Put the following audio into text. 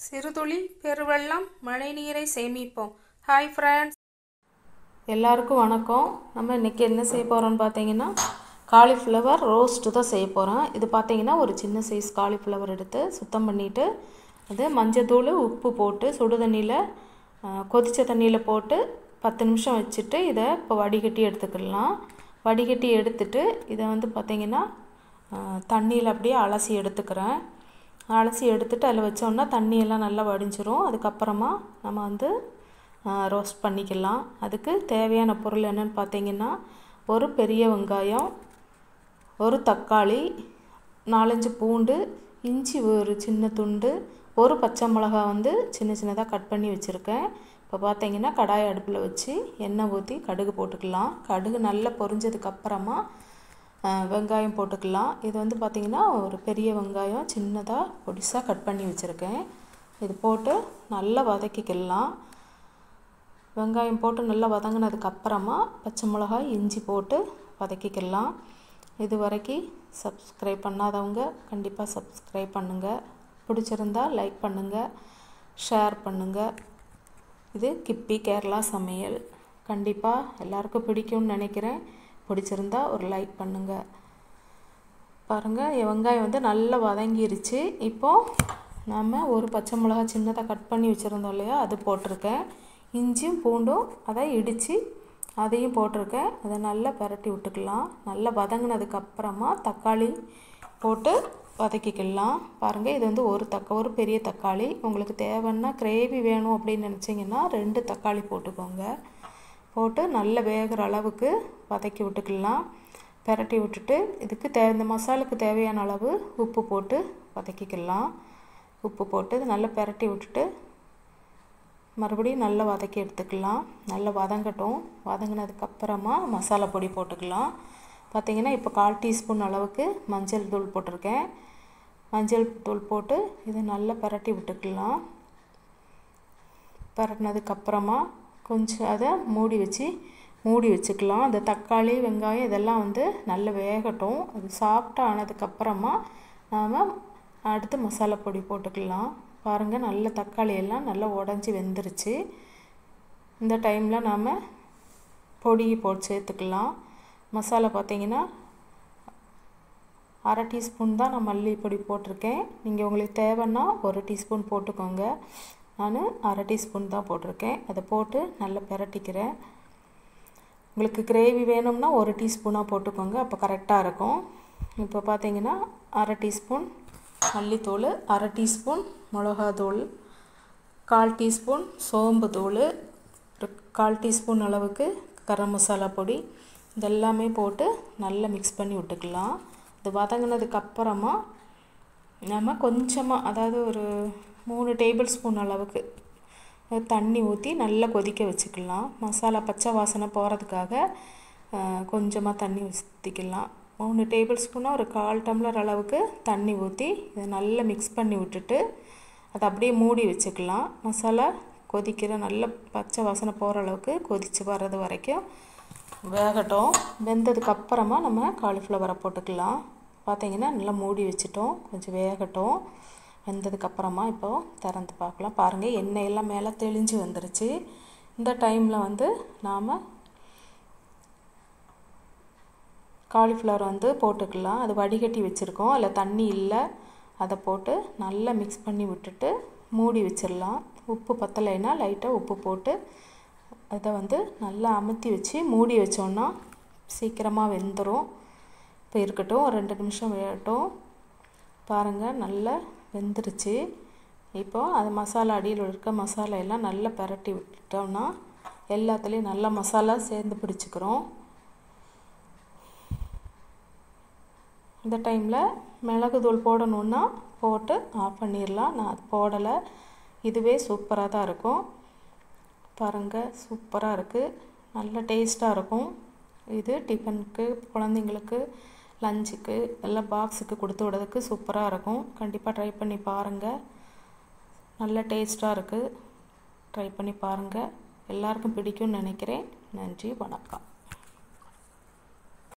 சிறுதுளி பெருவெள்ளம் மழைநீரை சேமிப்போம் ஹாய் ஃப்ரெண்ட்ஸ் எல்லாருக்கும் வணக்கம் நம்ம இன்றைக்கி என்ன செய்ய போகிறோம்னு பார்த்தீங்கன்னா காலிஃப்ளவர் ரோஸ்ட்டு தான் செய்ய போகிறோம் இது பார்த்தீங்கன்னா ஒரு சின்ன சைஸ் காலிஃப்ளவர் எடுத்து சுத்தம் பண்ணிவிட்டு அது மஞ்சத்தூள் உப்பு போட்டு சுடு தண்ணியில் கொதித்த தண்ணியில் போட்டு பத்து நிமிஷம் வச்சுட்டு இதை இப்போ வடிகட்டி எடுத்துக்கிடலாம் வடிகட்டி எடுத்துட்டு இதை வந்து பார்த்திங்கன்னா தண்ணியில் அப்படியே அலசி எடுத்துக்கிறேன் அலசி எடுத்துட்டு அதில் வச்சோன்னா தண்ணியெல்லாம் நல்லா வடிஞ்சிரும் அதுக்கப்புறமா நம்ம வந்து ரோஸ்ட் பண்ணிக்கலாம் அதுக்கு தேவையான பொருள் என்னென்னு பார்த்தீங்கன்னா ஒரு பெரிய வெங்காயம் ஒரு தக்காளி நாலஞ்சு பூண்டு இஞ்சி ஒரு சின்ன துண்டு ஒரு பச்சை மிளகா வந்து சின்ன சின்னதாக கட் பண்ணி வச்சுருக்கேன் இப்போ பார்த்தீங்கன்னா கடாய் அடுப்பில் வச்சு எண்ணெய் ஊற்றி கடுகு போட்டுக்கலாம் கடுகு நல்லா பொரிஞ்சதுக்கப்புறமா வெங்காயம் போட்டுக்கலாம் இது வந்து பார்த்திங்கன்னா ஒரு பெரிய வெங்காயம் சின்னதாக பொடிசாக கட் பண்ணி வச்சுருக்கேன் இது போட்டு நல்லா வதக்கிக்கலாம் வெங்காயம் போட்டு நல்லா வதங்கினதுக்கப்புறமா பச்சை மிளகாய் இஞ்சி போட்டு வதக்கிக்கலாம் இது வரைக்கும் சப்ஸ்கிரைப் பண்ணாதவங்க கண்டிப்பாக சப்ஸ்கிரைப் பண்ணுங்கள் பிடிச்சிருந்தா லைக் பண்ணுங்கள் ஷேர் பண்ணுங்கள் இது கிப்பி கேரளா சமையல் கண்டிப்பாக எல்லாருக்கும் பிடிக்கும்னு நினைக்கிறேன் பிடிச்சிருந்தா ஒரு லைக் பண்ணுங்கள் பாருங்கள் வெங்காயம் வந்து நல்லா வதங்கிருச்சு இப்போது நம்ம ஒரு பச்சை மிளகா சின்னதாக கட் பண்ணி வச்சுருந்தோம் இல்லையா அது போட்டிருக்கேன் இஞ்சியும் பூண்டும் அதை இடித்து அதையும் போட்டிருக்கேன் அதை நல்லா பரட்டி விட்டுக்கலாம் நல்லா வதங்கினதுக்கப்புறமா தக்காளி போட்டு வதக்கிக்கலாம் பாருங்கள் இது வந்து ஒரு தக்க ஒரு பெரிய தக்காளி உங்களுக்கு தேவைன்னா கிரேவி வேணும் அப்படின்னு நினச்சிங்கன்னா ரெண்டு தக்காளி போட்டுக்கோங்க போட்டு நல்லா வேகிற அளவுக்கு வதக்கி விட்டுக்கலாம் பரட்டி விட்டுட்டு இதுக்கு தே இந்த மசாலுக்கு தேவையான அளவு உப்பு போட்டு வதக்கிக்கலாம் உப்பு போட்டு நல்லா பரட்டி விட்டுட்டு மறுபடியும் நல்லா வதக்கி எடுத்துக்கலாம் நல்லா வதங்கட்டும் வதங்கினதுக்கப்புறமா மசாலா பொடி போட்டுக்கலாம் பார்த்திங்கன்னா இப்போ கால் டீஸ்பூன் அளவுக்கு மஞ்சள் தூள் போட்டிருக்கேன் மஞ்சள் தூள் போட்டு இதை நல்லா பரட்டி விட்டுக்கலாம் பரட்டினதுக்கப்புறமா கொஞ்சம் அதை மூடி வச்சு மூடி வச்சுக்கலாம் அந்த தக்காளி வெங்காயம் இதெல்லாம் வந்து நல்லா வேகட்டும் அது சாஃப்டாக ஆனதுக்கப்புறமா நாம் அடுத்து மசாலா பொடி போட்டுக்கலாம் பாருங்கள் நல்ல தக்காளி எல்லாம் நல்லா உடஞ்சி வெந்துருச்சு இந்த டைமில் நாம் பொடி போட்டு சேர்த்துக்கலாம் மசாலா பார்த்திங்கன்னா அரை டீஸ்பூன் தான் நான் மல்லி பொடி போட்டிருக்கேன் நீங்கள் உங்களுக்கு தேவைன்னா ஒரு டீஸ்பூன் போட்டுக்கோங்க நான் அரை டீஸ்பூன் தான் போட்டிருக்கேன் அதை போட்டு நல்லா பிரட்டிக்கிறேன் உங்களுக்கு கிரேவி வேணும்னா ஒரு டீஸ்பூனாக போட்டுக்கோங்க அப்போ கரெக்டாக இருக்கும் இப்போ பார்த்தீங்கன்னா அரை டீஸ்பூன் மல்லித்தூள் அரை டீஸ்பூன் மிளகாத்தூள் கால் டீஸ்பூன் சோம்பு தூள் ஒரு கால் டீஸ்பூன் அளவுக்கு கரம் மசாலா பொடி இதெல்லாமே போட்டு நல்லா மிக்ஸ் பண்ணி விட்டுக்கலாம் இது வதங்கினதுக்கு அப்புறமா நம்ம கொஞ்சமாக அதாவது ஒரு மூணு டேபிள் ஸ்பூன் அளவுக்கு தண்ணி ஊற்றி நல்லா கொதிக்க வச்சுக்கலாம் மசாலா பச்சை வாசனை போகிறதுக்காக கொஞ்சமாக தண்ணி ஊற்றிக்கலாம் மூணு டேபிள் ஸ்பூனாக ஒரு கால் டம்ளர் அளவுக்கு தண்ணி ஊற்றி இதை நல்லா மிக்ஸ் பண்ணி விட்டுட்டு அதை அப்படியே மூடி வச்சுக்கலாம் மசாலா கொதிக்கிற நல்ல பச்சை வாசனை போகிற அளவுக்கு கொதித்து வர்றது வரைக்கும் வேகட்டும் வெந்ததுக்கப்புறமா நம்ம காலிஃப்ளவரை போட்டுக்கலாம் பார்த்திங்கன்னா நல்லா மூடி வச்சுட்டோம் கொஞ்சம் வேகட்டும் வெந்ததுக்கப்புறமா இப்போது திறந்து பார்க்கலாம் பாருங்கள் எண்ணெயெல்லாம் மேலே தெளிஞ்சு வந்துருச்சு இந்த டைமில் வந்து நாம் காலிஃப்ளவர் வந்து போட்டுக்கலாம் அது வடிகட்டி வச்சுருக்கோம் அதில் தண்ணி இல்லை அதை போட்டு நல்லா மிக்ஸ் பண்ணி விட்டுட்டு மூடி வச்சிடலாம் உப்பு பத்தலைன்னா லைட்டாக உப்பு போட்டு அதை வந்து நல்லா அமுத்தி வச்சு மூடி வச்சோன்னா சீக்கிரமாக வெந்துடும் இப்போ இருக்கட்டும் ஒரு ரெண்டு நிமிஷம் வேகட்டும் பாருங்கள் நல்லா வெந்துருச்சு இப்போது அது மசாலா அடியில் இருக்க மசாலா எல்லாம் நல்லா பரட்டி விட்டோம்னா எல்லாத்துலேயும் நல்லா மசாலா சேர்ந்து பிடிச்சிக்கிறோம் இந்த டைமில் மிளகுத்தூள் போடணுன்னா போட்டு ஆஃப் பண்ணிடலாம் நான் அது போடலை இதுவே சூப்பராக தான் இருக்கும் பாருங்கள் சூப்பராக இருக்குது நல்ல டேஸ்ட்டாக இருக்கும் இது டிஃபனுக்கு குழந்தைங்களுக்கு லஞ்சுக்கு எல்லாம் பாக்ஸுக்கு கொடுத்து விடுறதுக்கு சூப்பராக இருக்கும் கண்டிப்பாக ட்ரை பண்ணி பாருங்கள் நல்ல டேஸ்ட்டாக இருக்குது ட்ரை பண்ணி பாருங்கள் எல்லாருக்கும் பிடிக்கும்னு நினைக்கிறேன் நன்றி வணக்கம்